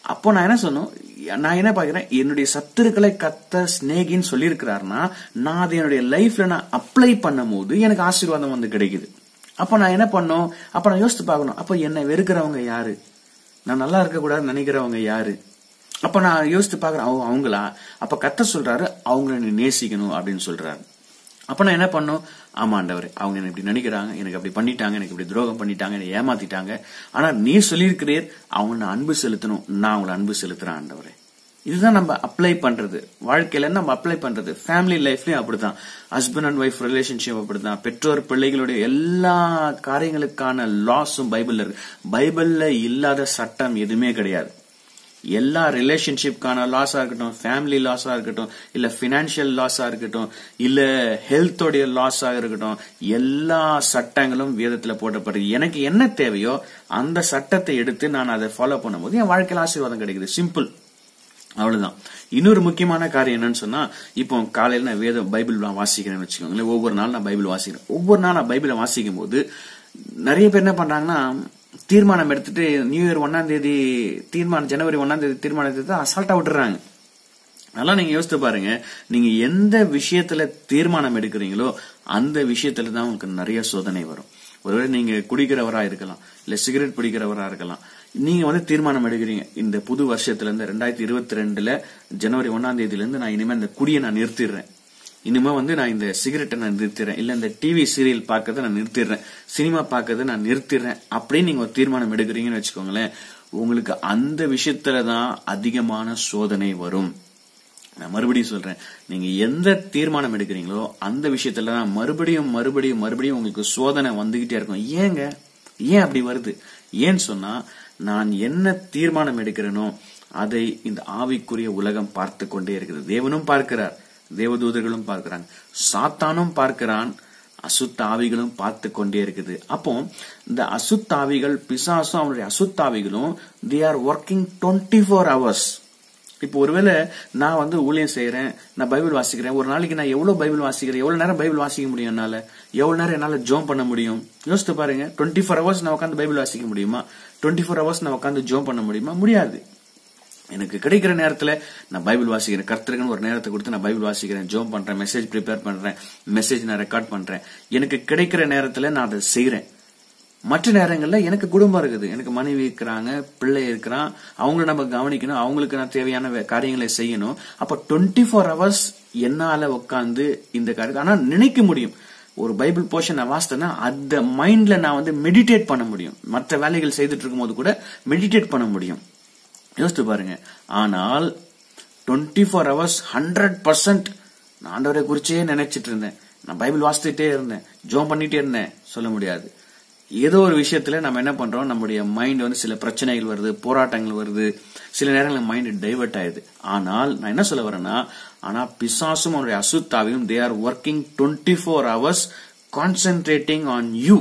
S1: அப்போ நான் என்ன சொன்னோம் நான் என்ன பாக்குறேன் என்னுடைய சத்துருக்களை கத்த ஸ்னேகின்னு சொல்லியிருக்கிறாருன்னா நான் அதை என்னுடைய லைஃப்ல நான் அப்ளை பண்ணும் போது எனக்கு ஆசீர்வாதம் வந்து கிடைக்குது அப்ப நான் என்ன பண்ணோம் அப்ப நான் யோசித்து பார்க்கணும் அப்ப என்னை வெறுக்கிறவங்க யாரு நான் நல்லா இருக்க கூடாதுன்னு நினைக்கிறவங்க யாரு அப்ப நான் யோசித்து பாக்குறேன் அவங்க அவங்களா அப்ப கத்த சொல்றாரு அவங்கள நீ நேசிக்கணும் அப்படின்னு சொல்றாரு அப்ப நான் என்ன பண்ணும் ஆமா ஆண்டவர் அவங்க எனக்கு இப்படி நினைக்கிறாங்க எனக்கு அப்படி பண்ணிட்டாங்க எனக்கு இப்படி துரோகம் பண்ணிட்டாங்க என்னை ஏமாத்திட்டாங்க ஆனா நீ சொல்லியிருக்கிறீர் அவங்க நான் அன்பு செலுத்தணும் நான் அவங்களை அன்பு செலுத்துறேன் ஆண்டவரே இதுதான் நம்ம அப்ளை பண்றது வாழ்க்கையில நம்ம அப்ளை பண்றது ஃபேமிலி லைஃப்லயும் அப்படிதான் ஹஸ்பண்ட் அண்ட் ஒய்ஃப் ரிலேஷன்ஷிப் அப்படிதான் பெற்றோர் பிள்ளைகளுடைய எல்லா காரியங்களுக்கான லாஸும் பைபிள்ல இருக்கு பைபிள்ல இல்லாத சட்டம் எதுவுமே கிடையாது எல்லா ரிலேஷன்ஷிப்கான லாஸா இருக்கட்டும் ஃபேமிலி லாஸா இருக்கட்டும் இல்ல பினான்சியல் லாஸா இருக்கட்டும் இல்ல ஹெல்த்தோடைய லாஸா இருக்கட்டும் எல்லா சட்டங்களும் வேதத்துல போட்டப்படுது எனக்கு என்ன தேவையோ அந்த சட்டத்தை எடுத்து நான் அதை ஃபாலோ பண்ணும்போது என் வாழ்க்கையில் ஆசீர்வாதம் கிடைக்குது சிம்பிள் அவ்வளவுதான் இன்னொரு முக்கியமான காரியம் என்னன்னு சொன்னா இப்போ காலையில நான் வேத பைபிள் நான் வாசிக்கிறேன்னு வச்சுக்கோங்களேன் ஒவ்வொரு நாள் நான் பைபிள் வாசிக்கிறேன் ஒவ்வொரு நாள் நான் பைபிளை வாசிக்கும் போது நிறைய பேர் என்ன பண்றாங்கன்னா தீர்மானம் எடுத்துட்டு நியூ இயர் ஒன்னாம் தேதி தீர்மானம் ஜனவரி ஒன்னாம் தேதி தீர்மானம் எடுத்து அசால்ட்டா விட்டுறாங்க அதெல்லாம் நீங்க யோசித்து பாருங்க நீங்க எந்த விஷயத்துல தீர்மானம் எடுக்கிறீங்களோ அந்த விஷயத்துல தான் உங்களுக்கு நிறைய சோதனை வரும் ஒருவேளை நீங்க குடிக்கிறவரா இருக்கலாம் இல்ல சிகரெட் பிடிக்கிறவரா இருக்கலாம் நீங்க வந்து தீர்மானம் எடுக்கிறீங்க இந்த புது வருஷத்துல இருந்து ரெண்டாயிரத்தி இருபத்தி ரெண்டுல ஜனவரி ஒன்னாம் தேதியில இருந்து நான் இனிமே இந்த குடியை நான் நிறுத்திடுறேன் இனிமே வந்து நான் இந்த சிகரெட்டை நான் நிறுத்திடுறேன் இல்ல இந்த டிவி சீரியல் பார்க்கறத நான் நிறுத்திடுறேன் சினிமா பார்க்கறத நான் நிறுத்திடுறேன் அப்படின்னு நீங்க ஒரு தீர்மானம் எடுக்கிறீங்கன்னு வச்சுக்கோங்களேன் உங்களுக்கு அந்த விஷயத்துல தான் அதிகமான சோதனை வரும் நான் மறுபடியும் சொல்றேன் நீங்க எந்த தீர்மானம் எடுக்கிறீங்களோ அந்த விஷயத்துல தான் மறுபடியும் மறுபடியும் மறுபடியும் உங்களுக்கு சோதனை வந்துகிட்டே இருக்கும் ஏங்க ஏன் அப்படி வருது ஏன்னு சொன்னா நான் என்ன தீர்மானம் எடுக்கிறேனோ அதை இந்த ஆவிக்குரிய உலகம் பார்த்து கொண்டே இருக்கிறது தேவனும் பார்க்கிறார் தேவதூதர்களும் பார்க்கிறாங்க சாத்தானும் பார்க்கிறான் அசுத்த ஆவிகளும் பார்த்து கொண்டே இருக்குது அப்போ இந்த அசுத்தாவிகள் பிசாசும் அவனுடைய அசுத்தாவிகளும் they are working twenty four hours இப்போ ஒருவேளை நான் வந்து ஊழியம் செய்யறேன் நான் பைபிள் வாசிக்கிறேன் ஒரு நாளைக்கு நான் எவ்வளவு பைபிள் வாசிக்கிறேன் எவ்வளவு நேரம் பைபிள் வாசிக்க முடியும் என்னால எவ்வளவு நேரம் என்னால ஜோம் பண்ண முடியும் யோசித்து பாருங்க டுவெண்ட்டி ஃபோர் ஹவர்ஸ் நான் உட்காந்து பைபிள் வாசிக்க முடியுமா டுவெண்ட்டி ஃபோர் ஹவர்ஸ் நான் உட்காந்து ஜோம் பண்ண முடியுமா முடியாது எனக்கு கிடைக்கிற நேரத்துல நான் பைபிள் வாசிக்கிறேன் கர்த்தருக்குன்னு ஒரு நேரத்தை கொடுத்து நான் பைபிள் வாசிக்கிறேன் ஜோம் பண்றேன் மெசேஜ் ப்ரிப்பேர் பண்றேன் மெசேஜ் நான் ரெக்கார்ட் பண்றேன் எனக்கு கிடைக்கிற நேரத்துல நான் அதை செய்யறேன் மற்ற நேரங்கள்ல எனக்கு குடும்பம் இருக்குது எனக்கு மனைவி இருக்கிறாங்க பிள்ளை இருக்கிறான் அவங்கள நம்ம கவனிக்கணும் அவங்களுக்கு நான் தேவையான வே- காரியங்களை செய்யணும் அப்ப டுவெண்ட்டி ஃபோர் ஹவர்ஸ் என்னால உட்காந்து இந்த காரியத்தை ஆனா நினைக்க முடியும் ஒரு பைபிள் போர்ஷன் நான் வாசித்தேன்னா அந்த மைண்ட்ல நான் வந்து மெடிடேட் பண்ண முடியும் மற்ற வேலைகள் செய்துட்டு இருக்கும்போது கூட மெடிடேட் பண்ண முடியும் யோசித்து பாருங்க ஆனால் twenty four hours hundred percent நான் ஆண்டவரை குறிச்சே நினைச்சிட்டு இருந்தேன் நான் பைபிள் வாசித்துட்டே இருந்தேன் ஜோம் பண்ணிட்டே இருந்தேன் சொல்ல முடியாது ஏதோ ஒரு விஷயத்துல நம்ம என்ன பண்றோம் நம்முடைய மைண்ட் வந்து சில பிரச்சனைகள் வருது போராட்டங்கள் வருது சில நேரங்களில் மைண்ட் டைவர்ட் ஆயிடுது ஆனால் நான் என்ன சொல்ல வரேன்னா ஆனா பிசாசும் அவனுடைய அசுத்தாவையும் they are working twenty four hours concentrating on you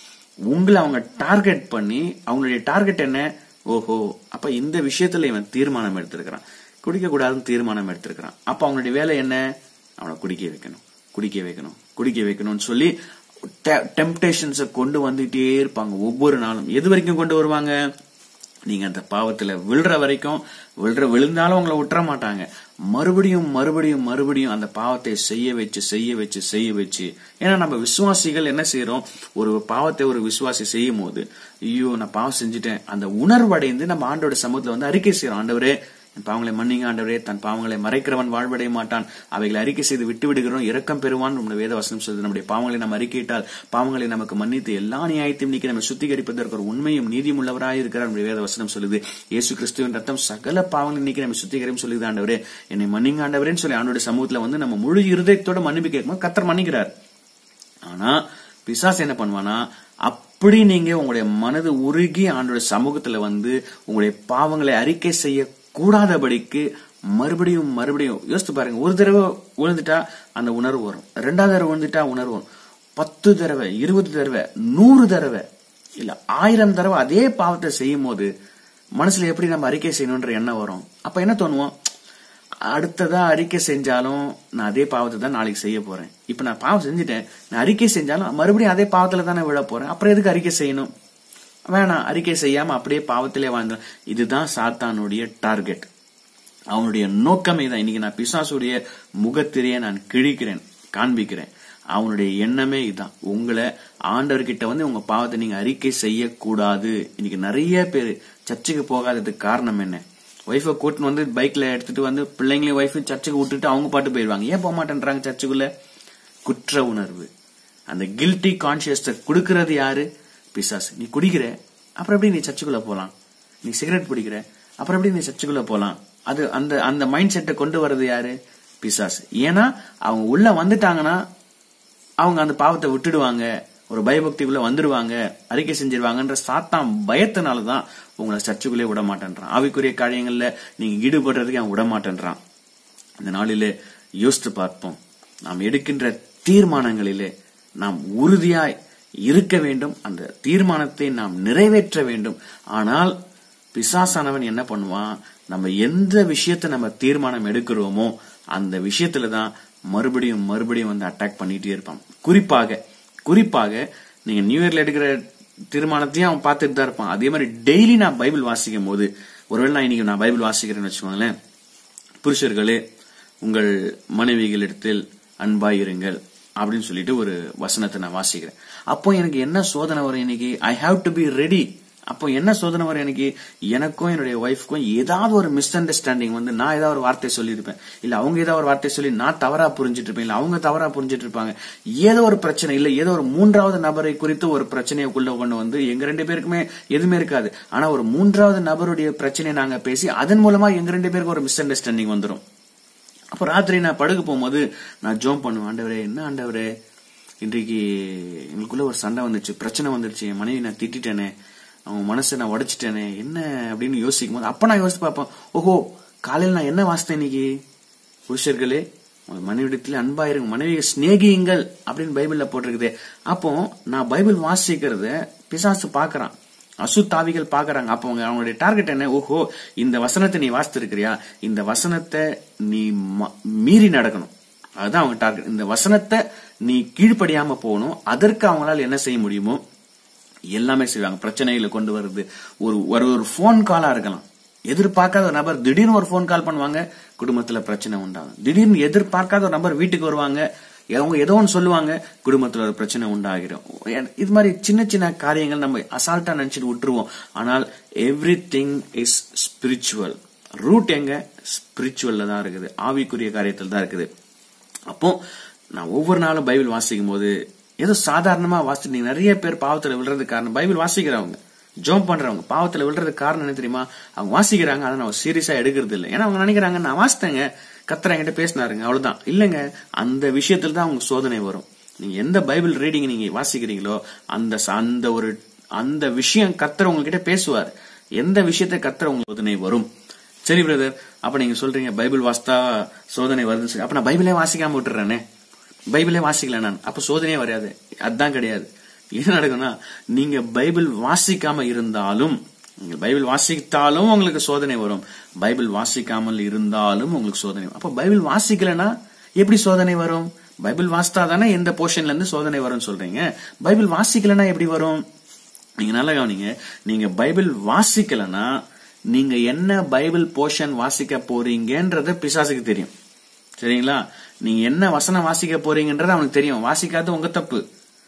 S1: உங்களை அவங்க டார்கெட் பண்ணி அவங்களுடைய டார்கெட் என்ன ஓஹோ அப்ப இந்த விஷயத்துல இவன் தீர்மானம் எடுத்திருக்கிறான் குடிக்க கூடாதுன்னு தீர்மானம் எடுத்திருக்கிறான் அப்ப அவங்களுடைய வேலை என்ன அவனை குடிக்க வைக்கணும் குடிக்க வைக்கணும் குடிக்க வைக்கணும்னு சொல்லி டெம்டேஷன்ஸை கொண்டு வந்துட்டே இருப்பாங்க ஒவ்வொரு நாளும் எது வரைக்கும் கொண்டு வருவாங்க நீங்க அந்த பாவத்துல விழுற வரைக்கும் விழுற விழுந்தாலும் உங்களை விட்டுற மாட்டாங்க மறுபடியும் மறுபடியும் மறுபடியும் அந்த பாவத்தை செய்ய வச்சு செய்ய வச்சு செய்ய வச்சு ஏன்னா நம்ம விசுவாசிகள் என்ன செய்யறோம் ஒரு பாவத்தை ஒரு விசுவாசி செய்யும் போது ஐயோ நான் பாவம் செஞ்சுட்டேன் அந்த உணர்வடைந்து நம்ம ஆண்டோட சமூகத்துல வந்து அறிக்கை செய்யறோம் ஆண்டவரே என் பாவங்களை மன்னிங்க ஆண்டவரே தன் பாவங்களை மறைக்கிறவன் வாழ்வடைய மாட்டான் அவைகளை அறிக்கை செய்து விட்டு விடுகிறோம் இரக்கம் பெறுவான் நம்முடைய வேத வசனம் சொல்லுது நம்முடைய பாவங்களை நம்ம அறிக்கையிட்டால் பாவங்களை நமக்கு மன்னித்து எல்லா நியாயத்தையும் நீக்கி நம்ம சுத்திகரிப்பதற்கு ஒரு உண்மையும் நீதியும் உள்ளவராய் இருக்கிறார் நம்முடைய வேத வசனம் சொல்லுது இயேசு கிறிஸ்துவின் ரத்தம் சகல பாவங்களை நீக்கி நம்ம சுத்திகரியும் சொல்லுது ஆண்டவரே என்னை மன்னிங்க ஆண்டவரேன்னு சொல்லி ஆண்டோட சமூகத்துல வந்து நம்ம முழு இருதயத்தோட மன்னிப்பு கேட்கும்போது கத்தர் மன்னிக்கிறார் ஆனா பிசாசு என்ன பண்ணுவானா அப்படி நீங்க உங்களுடைய மனது உருகி ஆண்டோட சமூகத்துல வந்து உங்களுடைய பாவங்களை அறிக்கை செய்ய கூடாதபடிக்கு மறுபடியும் மறுபடியும் யோசித்து பாருங்க ஒரு தடவை விழுந்துட்டா அந்த உணர்வு வரும் ரெண்டாவது தடவை விழுந்துட்டா உணர்வு வரும் பத்து தடவை இருபது தடவை நூறு தடவை இல்ல ஆயிரம் தடவை அதே பாவத்தை செய்யும் போது மனசுல எப்படி நம்ம அறிக்கை செய்யணும்ன்ற எண்ணம் வரும் அப்ப என்ன தோணுவோம் அடுத்ததா அறிக்கை செஞ்சாலும் நான் அதே பாவத்தை தான் நாளைக்கு செய்ய போறேன் இப்ப நான் பாவம் செஞ்சுட்டேன் நான் அறிக்கை செஞ்சாலும் மறுபடியும் அதே பாவத்துல தானே விழ போறேன் அப்புறம் எதுக்கு அறிக்கை செய்யணும் வேணாம் அறிக்கை செய்யாம அப்படியே பாவத்திலே வாழ்ந்த இதுதான் சாத்தானுடைய டார்கெட் அவனுடைய நோக்கமே தான் இன்னைக்கு நான் பிசாசுடைய முகத்திரையை நான் கிழிக்கிறேன் காண்பிக்கிறேன் அவனுடைய எண்ணமே இதுதான் உங்களை ஆண்டவர்கிட்ட வந்து உங்க பாவத்தை நீங்க அறிக்கை செய்யக்கூடாது இன்னைக்கு நிறைய பேர் சர்ச்சுக்கு போகாததுக்கு காரணம் என்ன ஒய்ஃபை கூட்டின்னு வந்து பைக்ல எடுத்துட்டு வந்து பிள்ளைங்களையும் ஒய்ஃபையும் சர்ச்சுக்கு விட்டுட்டு அவங்க பாட்டு போயிடுவாங்க ஏன் போக மாட்டேன்றாங்க சர்ச்சுக்குள்ள குற்ற உணர்வு அந்த கில்ட்டி கான்சியஸ் கொடுக்கறது யாரு பிசாசு நீ குடிக்கிற அப்புறம் எப்படி நீ சர்ச்சுக்குள்ள போலாம் நீ சிகரெட் பிடிக்கிற அப்புறம் எப்படி நீ சர்ச்சுக்குள்ள போலாம் அது அந்த அந்த மைண்ட் செட்டை கொண்டு வர்றது யாரு பிசாசு ஏன்னா அவங்க உள்ள வந்துட்டாங்கன்னா அவங்க அந்த பாவத்தை விட்டுடுவாங்க ஒரு பயபக்திக்குள்ள வந்துடுவாங்க அறிக்கை செஞ்சிருவாங்கன்ற சாத்தான் பயத்தினாலதான் உங்களை சர்ச்சுக்குள்ளே விட மாட்டேன்றான் ஆவிக்குரிய காரியங்கள்ல நீங்க ஈடுபடுறதுக்கு அவன் விட மாட்டேன்றான் இந்த நாளிலே யோசித்து பார்ப்போம் நாம் எடுக்கின்ற தீர்மானங்களிலே நாம் உறுதியாய் இருக்க வேண்டும் அந்த தீர்மானத்தை நாம் நிறைவேற்ற வேண்டும் ஆனால் பிசாசானவன் என்ன பண்ணுவான் நம்ம எந்த விஷயத்தை நம்ம தீர்மானம் எடுக்கிறோமோ அந்த விஷயத்துல தான் மறுபடியும் மறுபடியும் வந்து அட்டாக் பண்ணிட்டே இருப்பான் குறிப்பாக குறிப்பாக நீங்க நியூ இயர்ல எடுக்கிற தீர்மானத்தையும் அவன் பார்த்துட்டு தான் இருப்பான் அதே மாதிரி டெய்லி நான் பைபிள் வாசிக்கும் போது ஒருவேளை நான் இன்னைக்கு நான் பைபிள் வாசிக்கிறேன்னு வச்சுக்கோங்களேன் புருஷர்களே உங்கள் மனைவிகளிடத்தில் அன்பாயிருங்கள் அப்படின்னு சொல்லிட்டு ஒரு வசனத்தை நான் வாசிக்கிறேன் அப்போ எனக்கு என்ன சோதனை வரும் இன்னைக்கு I have to be ready அப்போ என்ன சோதனை வரும் எனக்கு எனக்கும் என்னுடைய ஒய்ஃப்க்கும் ஏதாவது ஒரு மிஸ் அண்டர்ஸ்டாண்டிங் வந்து நான் ஏதாவது ஒரு வார்த்தை சொல்லியிருப்பேன் இல்ல அவங்க ஏதாவது ஒரு வார்த்தை சொல்லி நான் தவறா புரிஞ்சிட்டு இருப்பேன் இல்ல அவங்க தவறா புரிஞ்சிட்டு இருப்பாங்க ஏதோ ஒரு பிரச்சனை இல்ல ஏதோ ஒரு மூன்றாவது நபரை குறித்து ஒரு பிரச்சனைக்குள்ள கொண்டு வந்து எங்க ரெண்டு பேருக்குமே எதுவுமே இருக்காது ஆனா ஒரு மூன்றாவது நபருடைய பிரச்சனையை நாங்க பேசி அதன் மூலமா எங்க ரெண்டு பேருக்கு ஒரு மிஸ் அண்டர்ஸ்டாண்டிங் வந்துடும் அப்போ ராத்திரி நான் படுக்க போகும்போது நான் ஜோம் பண்ணுவேன் ஆண்டவரே என்ன ஆண்டவரே இன்றைக்கு எங்களுக்குள்ள ஒரு சண்டை வந்துச்சு பிரச்சனை வந்துருச்சு என் மனைவி நான் திட்டிட்டேனே அவன் மனசை நான் உடைச்சிட்டேனே என்ன அப்படின்னு யோசிக்கும் போது அப்ப நான் யோசிச்சு பார்ப்பேன் ஓஹோ காலையில் நான் என்ன வாசித்தேன் இன்னைக்கு புருஷர்களே உங்கள் மனைவிடத்தில் அன்பாயிருங்க மனைவியை சிநேகியுங்கள் அப்படின்னு பைபிள்ல போட்டிருக்குதே அப்போ நான் பைபிள் வாசிக்கிறத பிசாசு பாக்குறான் அசுத்தாவிகள் பாக்குறாங்க அப்போ அவங்க அவங்களுடைய டார்கெட் என்ன ஓஹோ இந்த வசனத்தை நீ வாசித்திருக்கிறியா இந்த வசனத்தை நீ ம- மீறி நடக்கணும் அதுதான் அவங்க டார்கெட் இந்த வசனத்தை நீ கீழ்ப்படியாம போகணும் அதற்கு அவங்களால என்ன செய்ய முடியுமோ எல்லாமே செய்வாங்க பிரச்சனைகளை கொண்டு வருது ஒரு ஒரு ஒரு ஃபோன் காலா இருக்கலாம் எதிர்பார்க்காத ஒரு நபர் திடீர்னு ஒரு ஃபோன் கால் பண்ணுவாங்க குடும்பத்துல பிரச்சனை உண்டாகும் திடீர்னு எதிர்பார்க்காத ஒரு நபர் வீட்டுக்கு வருவாங்க அவங்க ஏதோ ஒன்று சொல்லுவாங்க குடும்பத்துல ஒரு பிரச்சனை உண்டாகிடும் ஏன் இது மாதிரி சின்ன சின்ன காரியங்கள் நம்ம அசால்ட்டா நினைச்சிட்டு விட்டுருவோம் ஆனால் everything is spiritual root எங்க ஸ்பிரிச்சுவல்ல தான் இருக்குது ஆவிக்குரிய காரியத்தில் தான் இருக்குது அப்போ நான் ஒவ்வொரு நாளும் பைபிள் வாசிக்கும் போது ஏதோ சாதாரணமா வாசிட்டு நீங்க நிறைய பேர் பாவத்துல விழுறதுக்கு காரணம் பைபிள் வாசிக்கிறவங்க ஜோம் பண்றவங்க பாவத்துல விழுறதுக்கு காரணம் என்ன தெரியுமா அவங்க வாசிக்கிறாங்க அதை நான் சீரியஸா எடுக்கிறது இல்லை ஏன்னா அவங்க நினைக்கிறாங்க நான் வாசித்தேங்க கத்தர் என்கிட்ட பேசினாருங்க அவ்வளவுதான் இல்லைங்க அந்த விஷயத்துல தான் அவங்க சோதனை வரும் நீங்க எந்த பைபிள் ரீடிங் நீங்க வாசிக்கிறீங்களோ அந்த ச- அந்த ஒரு அந்த விஷயம் கத்தர் உங்ககிட்ட பேசுவார் எந்த விஷயத்தை கத்தர் உங்களுக்கு சோதனை வரும் சரி பிரதர் அப்ப நீங்க சொல்றீங்க பைபிள் வாசித்தா சோதனை வருதுன்னு சொல்லி அப்ப நான் பைபிளே வாசிக்காம விட்டுறேனே பைபிளே வாசிக்கல நான் அப்ப சோதனையே வராது அதான் கிடையாது என்ன நடக்கும்னா நீங்க பைபிள் வாசிக்காம இருந்தாலும் நீங்க பைபிள் வாசித்தாலும் உங்களுக்கு சோதனை வரும் பைபிள் வாசிக்காமல் இருந்தாலும் உங்களுக்கு சோதனை வரும். அப்ப பைபிள் வாசிக்கலனா எப்படி சோதனை வரும் பைபிள் வாசித்தா தானே எந்த போர்ஷன்ல இருந்து சோதனை வரும்னு சொல்றீங்க பைபிள் வாசிக்கலனா எப்படி வரும் நீங்க நல்லா கவனிங்க நீங்க பைபிள் வாசிக்கலனா நீங்க என்ன பைபிள் போர்ஷன் வாசிக்க போறீங்கன்றது பிசாசுக்கு தெரியும் சரிங்களா நீங்க என்ன வசனம் வாசிக்க போறீங்கன்றது அவனுக்கு தெரியும் வாசிக்காத உங்க தப்பு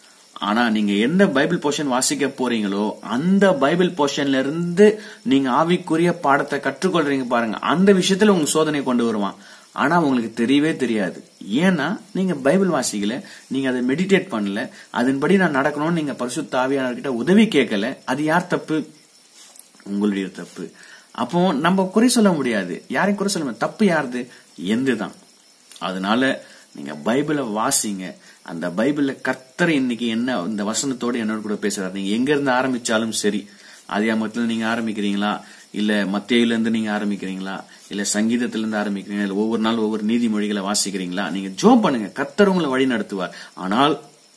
S1: ஆனா நீங்க எந்த பைபிள் போர்ஷன் வாசிக்க போறீங்களோ அந்த பைபிள் போர்ஷன்ல இருந்து நீங்க ஆவிக்குரிய பாடத்தை கற்றுக்கொள்றீங்க பாருங்க அந்த விஷயத்துல உங்க சோதனை கொண்டு வருவான் ஆனா உங்களுக்கு தெரியவே தெரியாது ஏன்னா நீங்க பைபிள் வாசிக்கல நீங்க அதை மெடிடேட் பண்ணல அதன்படி நான் நடக்கணும்னு நீங்க பரிசுத்த ஆவியானவர்கிட்ட உதவி கேட்கல அது யார் தப்பு உங்களுடைய தப்பு அப்போ நம்ம குறை சொல்ல முடியாது யாரையும் குறை சொல்ல முடியாது தப்பு யாருது எந்துதான் அதனால நீங்க பைபிளை வாசிங்க அந்த பைபிள்ல கர்த்தர் இன்னைக்கு என்ன இந்த வசனத்தோட என்னோட கூட பேசுறாரு நீங்க எங்க இருந்து ஆரம்பிச்சாலும் சரி ஆதியாமத்துல நீங்க ஆரம்பிக்கிறீங்களா இல்ல மத்தியில இருந்து நீங்க ஆரம்பிக்கிறீங்களா இல்ல சங்கீதத்துல இருந்து ஆரம்பிக்கிறீங்களா இல்ல ஒவ்வொரு நாள் ஒவ்வொரு நீதிமொழிகளை வாசிக்கிறீங்களா நீங்க ஜோம் பண்ணுங்க கர்த்தர் உங்களை வழி நடத்துவார் ஆனால்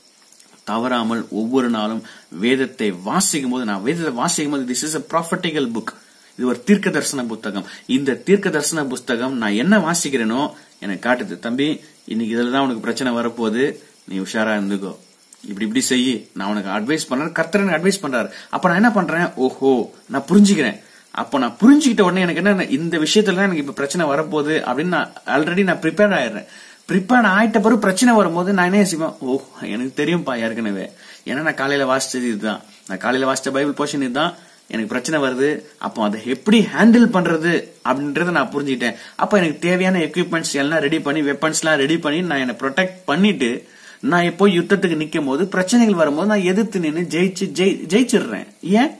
S1: தவறாமல் ஒவ்வொரு நாளும் வேதத்தை வாசிக்கும் போது நான் வேதத்தை வாசிக்கும் போது this is a prophetical book இது ஒரு தீர்க்க தரிசன புத்தகம் இந்த தீர்க்க தரிசன புஸ்தகம் நான் என்ன வாசிக்கிறேனோ எனக்கு காட்டுது தம்பி இன்னைக்கு இதுல தான் உனக்கு பிரச்சனை வரப்போகுது நீ உஷாரா இருந்துக்கோ இப்படி இப்படி செய்யி நான் உனக்கு அட்வைஸ் பண்றேன் கர்த்தர் எனக்கு அட்வைஸ் பண்றாரு அப்ப நான் என்ன பண்றேன் ஓஹோ நான் புரிஞ்சுக்கிறேன் அப்ப நான் புரிஞ்சுக்கிட்ட உடனே எனக்கு என்ன இந்த விஷயத்துல தான் எனக்கு இப்ப பிரச்சனை வரப்போகுது அப்படின்னு நான் ஆல்ரெடி நான் ப்ரிப்பேர்ட் ஆயிடுறேன் ப்ரிப்பேர்ட் ஆயிட்ட பிறகு பிரச்சனை வரும்போது நான் என்ன செய்வேன் ஓ எனக்கு தெரியும்பா ஏற்கனவே ஏன்னா நான் காலையில வாசிச்சது இதுதான் நான் காலையில வாசிச்ச பைபிள் போர்ஷன் இதுதான் எனக்கு பிரச்சனை வருது அப்போ அதை எப்படி ஹேண்டில் பண்றது அப்படின்றத நான் புரிஞ்சுக்கிட்டேன் அப்போ எனக்கு தேவையான எக்யூப்மெண்ட்ஸ் எல்லாம் ரெடி பண்ணி வெப்பன்ஸ் எல்லாம் ரெடி பண்ணி நான் என்னை ப்ரொடெக்ட் பண்ணிட்டு நான் எப்போ யுத்தத்துக்கு நிக்கும் போது பிரச்சனைகள் வரும்போது நான் எதிர்த்து நின்று ஜெயிச்சு ஜெயி ஜெயிச்சிடுறேன் ஏன்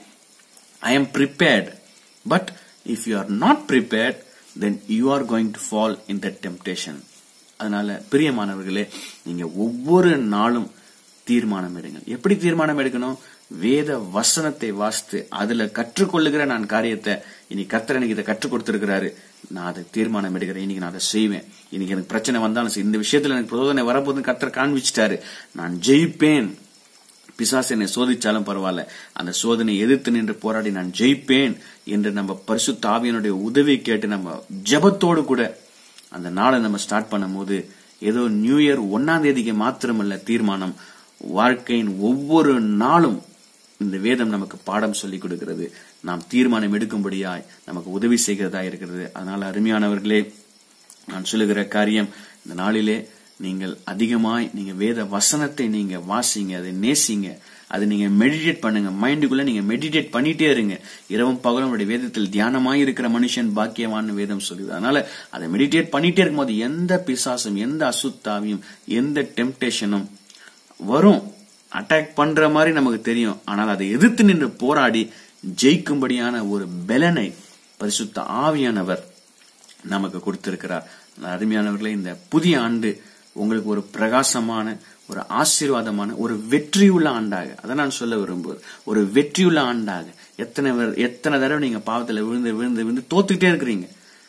S1: I am prepared but if you are not prepared then you are going to fall in the temptation அதனால பிரியமானவர்களே நீங்க ஒவ்வொரு நாளும் தீர்மானம் எடுங்க எப்படி தீர்மானம் எடுக்கணும் வேத வசனத்தை வாசித்து அதுல கற்றுக்கொள்ளுகிற நான் காரியத்தை இனி கர்த்தர் எனக்கு இதை கற்றுக் கொடுத்திருக்கிறாரு நான் அதை தீர்மானம் எடுக்கிறேன் இன்னைக்கு நான் அதை செய்வேன் இன்னைக்கு எனக்கு பிரச்சனை வந்தாலும் சரி, இந்த விஷயத்துல எனக்கு பிரயோஜனை வரப்போது கர்த்தர் காண்பிச்சிட்டாரு நான் ஜெயிப்பேன் பிசாசு என்னை சோதிச்சாலும் பரவாயில்ல அந்த சோதனை எதிர்த்து நின்று போராடி நான் ஜெயிப்பேன் என்று நம்ம பரிசுத்த ஆவியனுடைய உதவி கேட்டு நம்ம ஜெபத்தோடு கூட அந்த நாளை நம்ம ஸ்டார்ட் பண்ணும்போது ஏதோ நியூ இயர் ஒன்னாம் தேதிக்கு மாத்திரமல்ல தீர்மானம் வாழ்க்கையின் ஒவ்வொரு நாளும் இந்த வேதம் நமக்கு பாடம் சொல்லிக் கொடுக்கிறது நாம் தீர்மானம் எடுக்கும்படியாய் நமக்கு உதவி செய்கிறதா இருக்கிறது அதனால அருமையானவர்களே நான் சொல்லுகிற காரியம் இந்த நாளிலே நீங்கள் அதிகமாய் நீங்க வேத வசனத்தை நீங்க வாசிங்க அதை நேசிங்க அதை நீங்க மெடிடேட் பண்ணுங்க மைண்டுக்குள்ள நீங்க மெடிடேட் பண்ணிட்டே இருங்க இரவும் பகலும் உங்களுடைய வேதத்தில் தியானமாய் இருக்கிற மனுஷன் பாக்கியவான் வேதம் சொல்லுது அதனால அதை மெடிடேட் பண்ணிட்டே இருக்கும்போது எந்த பிசாசும் எந்த அசுத்தாவியும் எந்த டெம்டேஷனும் வரும் அட்டாக் பண்ற மாதிரி நமக்கு தெரியும் ஆனால் அதை எதிர்த்து நின்று போராடி ஜெயிக்கும்படியான ஒரு பலனை பரிசுத்த ஆவியானவர் நமக்கு கொடுத்திருக்கிறார் அருமையானவர்களே இந்த புதிய ஆண்டு உங்களுக்கு ஒரு பிரகாசமான ஒரு ஆசீர்வாதமான ஒரு வெற்றியுள்ள ஆண்டாக அதை நான் சொல்ல விரும்புவது ஒரு வெற்றியுள்ள ஆண்டாக எத்தனை பேர் எத்தனை தடவை நீங்க பாவத்துல விழுந்து விழுந்து விழுந்து தோத்துக்கிட்டே இருக்கிறீங்க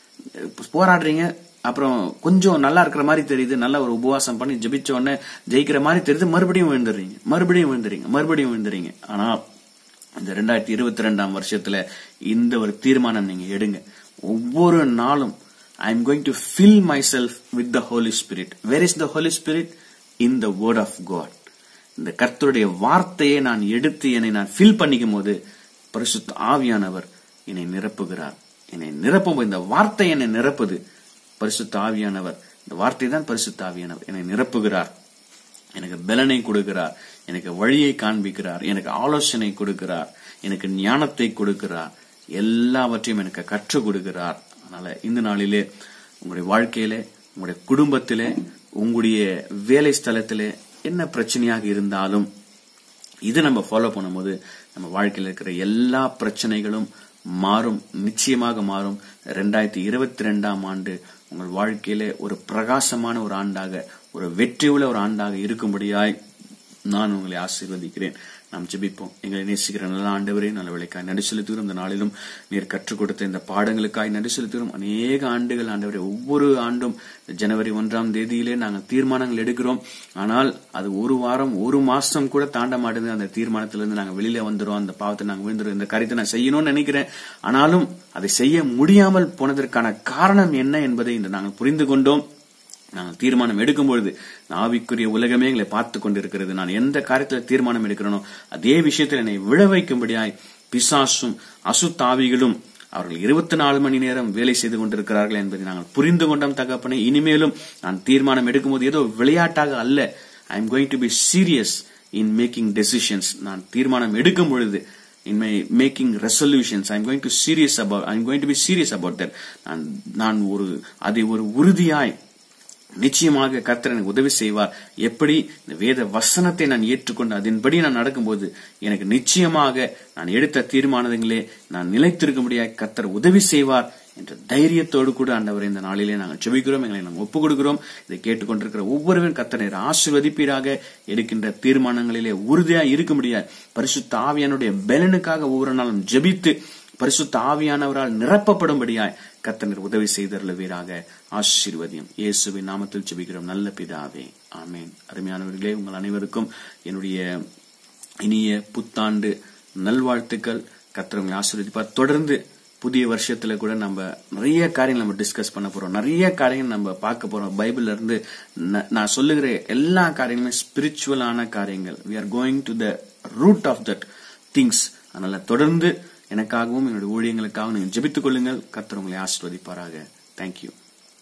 S1: போராடுறீங்க அப்புறம் கொஞ்சம் நல்லா இருக்கிற மாதிரி தெரியுது நல்ல ஒரு உபவாசம் பண்ணி ஜெபிச்ச உடனே ஜெயிக்கிற மாதிரி தெரியுது மறுபடியும் விழுந்துடுறீங்க மறுபடியும் விழுந்துறீங்க மறுபடியும் விழுந்துறீங்க ஆனா இந்த ரெண்டாயிரத்தி இருபத்தி ரெண்டாம் வருஷத்துல இந்த ஒரு தீர்மானம் நீங்க எடுங்க ஒவ்வொரு நாளும் I am going to fill myself with the holy spirit where is the holy spirit in the word of God இந்த கர்த்தருடைய வார்த்தையை நான் எடுத்து என்னை நான் ஃபில் பண்ணிக்கும் போது பரிசுத்த ஆவியானவர் என்னை நிரப்புகிறார் என்னை நிரப்பும் இந்த வார்த்தை என்னை நிரப்புது பரிசுத்த ஆவியானவர் இந்த வார்த்தை தான் பரிசுத்த ஆவியானவர் என்னை நிரப்புகிறார் எனக்கு பலனை கொடுக்கிறார் எனக்கு வழியை காண்பிக்கிறார் எனக்கு ஆலோசனை கொடுக்கிறார் எனக்கு ஞானத்தை கொடுக்கிறார் எல்லாவற்றையும் எனக்கு கற்றுக் கொடுக்கிறார் அதனால இந்த நாளிலே உங்களுடைய வாழ்க்கையிலே உங்களுடைய குடும்பத்திலே உங்களுடைய வேலை ஸ்தலத்திலே என்ன பிரச்சனையாக இருந்தாலும் இது நம்ம ஃபாலோ பண்ணும்போது நம்ம வாழ்க்கையில் இருக்கிற எல்லா பிரச்சனைகளும் மாறும் நிச்சயமாக மாறும் ரெண்டாயிரத்தி இருபத்தி ரெண்டாம் ஆண்டு உங்கள் வாழ்க்கையிலே ஒரு பிரகாசமான ஒரு ஆண்டாக ஒரு வெற்றியுள்ள ஒரு ஆண்டாக இருக்கும்படியாய் நான் உங்களை ஆசீர்வதிக்கிறேன் நாம் ஜெபிப்போம் எங்களை நேசிக்கிற நல்ல ஆண்டவரே நல்ல விளைக்காய் நடி செலுத்துகிறோம் இந்த நாளிலும் நீர் கற்றுக் கொடுத்த இந்த பாடங்களுக்காய் நடி செலுத்துகிறோம் அநேக ஆண்டுகள் ஆண்டவரே ஒவ்வொரு ஆண்டும் ஜனவரி ஒன்றாம் தேதியிலே நாங்கள் தீர்மானங்கள் எடுக்கிறோம் ஆனால் அது ஒரு வாரம் ஒரு மாசம் கூட தாண்ட மாட்டேங்குது அந்த தீர்மானத்திலிருந்து நாங்கள் வெளியில வந்துடும் அந்த பாவத்தை நாங்கள் விழுந்துரும் இந்த காரியத்தை நான் செய்யணும்னு நினைக்கிறேன் ஆனாலும் அதை செய்ய முடியாமல் போனதற்கான காரணம் என்ன என்பதை இன்று நாங்கள் புரிந்து கொண்டோம் நாங்கள் தீர்மானம் எடுக்கும் பொழுது ஆவிக்குரிய உலகமே எங்களை பார்த்து கொண்டிருக்கிறது நான் எந்த காரியத்தில் தீர்மானம் எடுக்கிறேனோ அதே விஷயத்தில் என்னை விழ வைக்கும்படியாய் பிசாசும் அசுத்தாவிகளும் அவர்கள் இருபத்தி நாலு மணி நேரம் வேலை செய்து கொண்டிருக்கிறார்கள் என்பதை நாங்கள் புரிந்து கொண்டோம் தகப்பனே இனிமேலும் நான் தீர்மானம் எடுக்கும்போது ஏதோ விளையாட்டாக அல்ல I am going to be serious in making decisions நான் தீர்மானம் எடுக்கும் பொழுது in my making resolutions i'm going to serious about i'm going to be serious about that நான் நான் ஒரு அதை ஒரு உறுதியாய் நிச்சயமாக கர்த்தர் எனக்கு உதவி செய்வார் எப்படி இந்த வேத வசனத்தை நான் ஏற்றுக்கொண்டு அதன்படி நான் நடக்கும்போது எனக்கு நிச்சயமாக நான் எடுத்த தீர்மானங்களே நான் நிலைத்திருக்கும்படியாக கர்த்தர் உதவி செய்வார் என்ற தைரியத்தோடு கூட ஆண்டவர் இந்த நாளிலே நாங்கள் ஜெபிக்கிறோம் எங்களை நாங்கள் ஒப்புக் கொடுக்கிறோம் இதை கேட்டுக்கொண்டிருக்கிற ஒவ்வொருவரும் கர்த்தரை ஆசிர்வதிப்பீராக எடுக்கின்ற தீர்மானங்களிலே உறுதியாக இருக்க முடியாது பரிசுத்த ஆவியானுடைய பலனுக்காக ஒவ்வொரு நாளும் ஜெபித்து பரிசுத்த ஆவியானவரால் நிரப்பப்படும்படியாய் கத்தனர் உதவி செய்தருளவீராக ஆசீர்வதியம் இயேசுவின் நாமத்தில் ஜெபிக்கிறோம் நல்ல பிதாவே ஆமேன் அருமையானவர்களே உங்கள் அனைவருக்கும் என்னுடைய இனிய புத்தாண்டு நல்வாழ்த்துக்கள் கத்தர் உங்களை ஆசீர்வதிப்பார் தொடர்ந்து புதிய வருஷத்துல கூட நம்ம நிறைய காரியங்கள் நம்ம டிஸ்கஸ் பண்ண போறோம் நிறைய காரியங்கள் நம்ம பார்க்க போறோம் பைபிள்ல இருந்து ந- நான் சொல்லுகிற எல்லா காரியங்களுமே ஸ்பிரிச்சுவலான காரியங்கள் we are going to the root of that things அதனால தொடர்ந்து எனக்காகவும் என்னுடைய ஊழியங்களுக்காகவும் நீங்கள் ஜெபித்துக் கொள்ளுங்கள் கர்த்தர் உங்களை ஆசீர்வதிப்பாராக தேங்க்யூ